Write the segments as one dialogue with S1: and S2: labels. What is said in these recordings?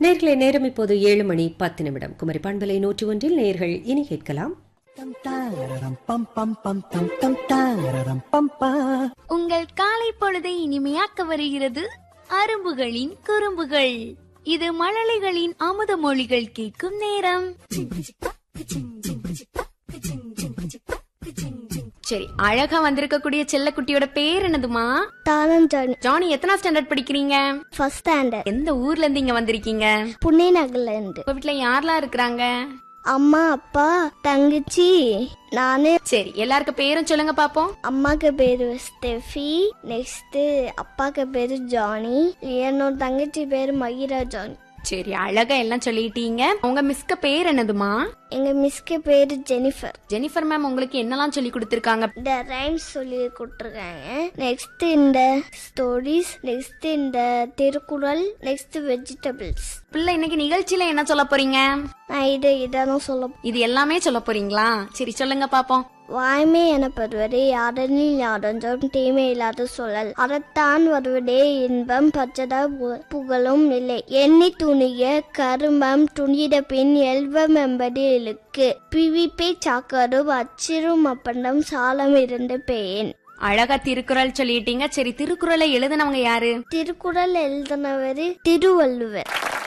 S1: நேர்களை நேரம் இப்போது ஏழு மணி பத்து நிமிடம் குமரி பண்பலை நூற்றி ஒன்றில் நேர்கள் இனி கேட்கலாம்
S2: Tam tararam pam pam pam tam tam tararam pam pam.
S3: உங்கள் காலை பொழுதை இனிமையாக்க வருகிறது அரும்புகளின் குறும்புகள் இது மழலைகளின் அமுத மொழிகள் கேட்கும் நேரம் சரி அழகா வந்திருக்கக்கூடிய செல்லக்குட்டியோட பேர் என்னதுமா
S4: தானம் ஜானி
S3: ஜானி எத்தனா ஸ்டாண்டர்ட் படிக்கிறீங்க
S4: ஃபர்ஸ்ட் ஸ்டாண்டர்ட்
S3: எந்த ஊர்ல இருந்து இங்க வந்திருக்கீங்க
S4: புனே நகர்ல இருந்து
S3: உங்க வீட்டுல யாரெல்லாம் இருக்கிறாங்க
S4: அம்மா அப்பா தங்கச்சி நானு
S3: சரி எல்லாருக்கும் பேரும் சொல்லுங்க பாப்போம்
S4: அம்மாக்கு பேரு ஸ்டெஃபி நெக்ஸ்ட் அப்பாக்கு பேரு ஜானி என்னோட தங்கச்சி பேரு மகிரா ஜானி
S3: சரி அழகா எல்லாம் சொல்லிட்டீங்க உங்க மிஸ்க்கு பேர் என்னதுமா
S4: எங்க மிஸ்க்கு பேரு ஜெனிஃபர்
S3: ஜெனிஃபர் மேம் உங்களுக்கு என்னெல்லாம் சொல்லி கொடுத்திருக்காங்க
S4: இந்த ரைம்ஸ் சொல்லி கொடுத்துருக்காங்க நெக்ஸ்ட் இந்த ஸ்டோரிஸ் நெக்ஸ்ட் இந்த திருக்குறள் நெக்ஸ்ட் வெஜிடபிள்ஸ்
S3: பிள்ளை இன்னைக்கு நிகழ்ச்சியில என்ன சொல்ல போறீங்க
S4: நான் இது இதெல்லாம் சொல்ல
S3: இது எல்லாமே சொல்ல போறீங்களா சரி சொல்லுங்க பாப்போம்
S4: வாய்மை எனப்படுவதே யாதனில் யாதொன்றும் தீமை இல்லாத சொல்லல் அறத்தான் வருவதே இன்பம் பச்சத பு- புகழும் இல்லை எண்ணி துணிய கருமம் துணித பின் எல்வம் என்பது இழுக்கு பிவிப்பை சாக்கரும் அச்சிரும் அப்பண்டம் சாலம் இருந்த பேன்
S3: அழகா திருக்குறள் சொல்லிட்டீங்க சரி திருக்குறளை எழுதினவங்க யாரு
S4: திருக்குறள் எழுதினவர் Thiruvalluvar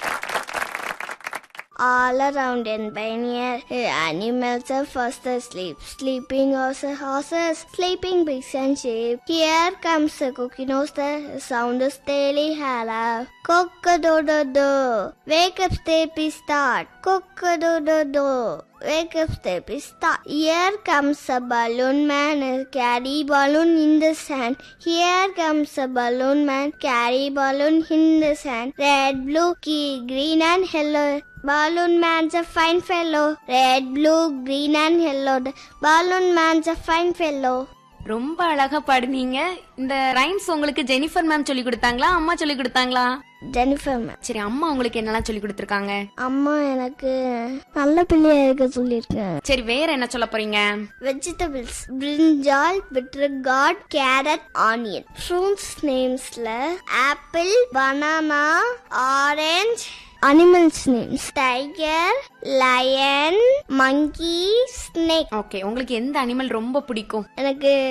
S4: All around and by near, animals are fast asleep. Sleeping also horses, sleeping pigs and sheep. Here comes the cookie nose, the sound is daily hello. Cock-a-doodle-doo. Wake up, Steppy, start. Cock-a-doodle-doo. Wake up, Steppy, start. Here comes a balloon man, and carry balloon in the sand. Here comes a balloon man, carry balloon in the sand. Red, blue, key, green and yellow. Balloon man's a fine fellow. Red, blue, green and yellow. The balloon man's a fine fellow.
S3: ரொம்ப அழகா பாடுனீங்க இந்த rhymes உங்களுக்கு Jennifer ma'am சொல்லி கொடுத்தாங்களா அம்மா சொல்லி கொடுத்தாங்களா
S4: Jennifer ma'am
S3: சரி அம்மா உங்களுக்கு என்னெல்லாம் சொல்லி கொடுத்திருக்காங்க
S4: அம்மா எனக்கு நல்ல பிள்ளையா இருக்க சொல்லியிருக்காங்க
S3: சரி வேற என்ன சொல்ல போறீங்க
S4: vegetables brinjal beetroot carrot onion fruits நேம்ஸ்ல apple banana orange animals names tiger lion monkey snake
S3: okay உங்களுக்கு எந்த அனிமல் ரொம்ப பிடிக்கும்
S4: எனக்கு